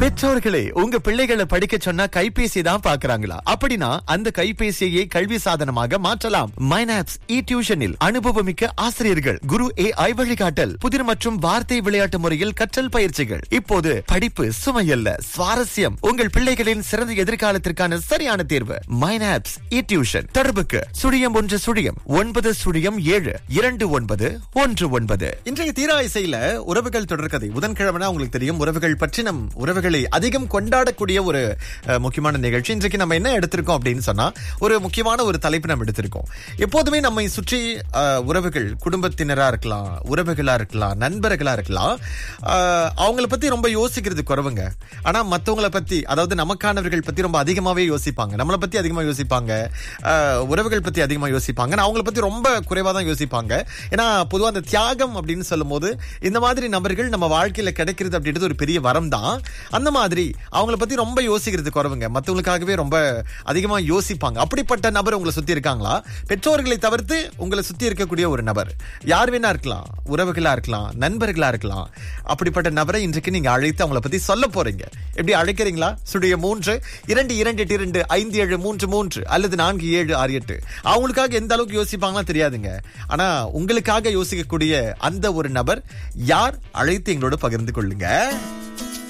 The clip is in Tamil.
பெற்றோர்களே உங்க பிள்ளைகளை படிக்க சொன்னா கைபேசி தான் பாக்குறாங்களா அப்படின்னா அந்த கைபேசியை கல்வி சாதனமாக மாற்றலாம் மைனாப்ஸ் இ டியூஷனில் அனுபவமிக்க ஆசிரியர்கள் குரு ஏ ஐ வழிகாட்டல் புதிர் மற்றும் வார்த்தை விளையாட்டு முறையில் கற்றல் பயிற்சிகள் இப்போது படிப்பு சுமையல்ல சுவாரஸ்யம் உங்கள் பிள்ளைகளின் சிறந்த எதிர்காலத்திற்கான சரியான தேர்வு மைனாப்ஸ் இ டியூஷன் தொடர்புக்கு சுழியம் ஒன்று சுழியம் ஒன்பது சுழியம் ஏழு இரண்டு ஒன்பது ஒன்று ஒன்பது இன்றைய தீரா இசையில உறவுகள் தொடர்கதை புதன்கிழமை உங்களுக்கு தெரியும் உறவுகள் பற்றி நம் உறவுகளை அதிகம் கொண்டாடக்கூடிய ஒரு அஹ், முக்கியமான நிகழ்ச்சி இன்றைக்கு நம்ம என்ன எடுத்திருக்கோம் அப்படின்னு சொன்னா ஒரு முக்கியமான ஒரு தலைப்பு நம்ம எடுத்திருக்கோம் எப்போதுமே நம்மை சுற்றி அஹ், உறவுகள் குடும்பத்தினரா இருக்கலாம் உறவுகளா இருக்கலாம் நண்பர்களா இருக்கலாம் அஹ், அவங்கள பத்தி ரொம்ப யோசிக்கிறது குறவுங்க ஆனா மத்தவங்கள பத்தி அதாவது நமக்கானவர்கள் பத்தி ரொம்ப அதிகமாவே யோசிப்பாங்க நம்மளை பத்தி அதிகமா யோசிப்பாங்க அஹ், உறவுகள் பத்தி அதிகமா யோசிப்பாங்க ஆனா அவங்கள பத்தி ரொம்ப குறைவா தான் யோசிப்பாங்க ஏன்னா பொதுவா அந்த தியாகம் அப்படின்னு சொல்லும்போது இந்த மாதிரி நபர்கள் நம்ம வாழ்க்கையில கிடைக்கிறது அப்படின்றது ஒரு பெரிய வரம் தான் அந்த மாதிரி அவங்கள பத்தி ரொம்ப யோசிக்கிறது குறவுங்க மத்தவங்களுக்காகவே ரொம்ப அதிகமா யோசிப்பாங்க அப்படிப்பட்ட நபர் உங்களை சுத்தி இருக்காங்களா பெற்றோர்களை தவிர்த்து உங்களை சுத்தி இருக்கக்கூடிய ஒரு நபர் யார் வேணா இருக்கலாம் உறவுகளா இருக்கலாம் நண்பர்களா இருக்கலாம் அப்படிப்பட்ட நபரை இன்றைக்கு நீங்க அழைத்து அவங்கள பத்தி சொல்ல போறீங்க எப்படி அழைக்கிறீங்களா சுடைய மூன்று இரண்டு இரண்டு எட்டு இரண்டு ஐந்து ஏழு மூன்று மூன்று அல்லது நான்கு ஏழு ஆறு எட்டு அவங்களுக்காக எந்த அளவுக்கு யோசிப்பாங்களா தெரியாதுங்க ஆனா உங்களுக்காக யோசிக்கக்கூடிய அந்த ஒரு நபர் யார் அழைத்து எங்களோட பகிர்ந்து கொள்ளுங்க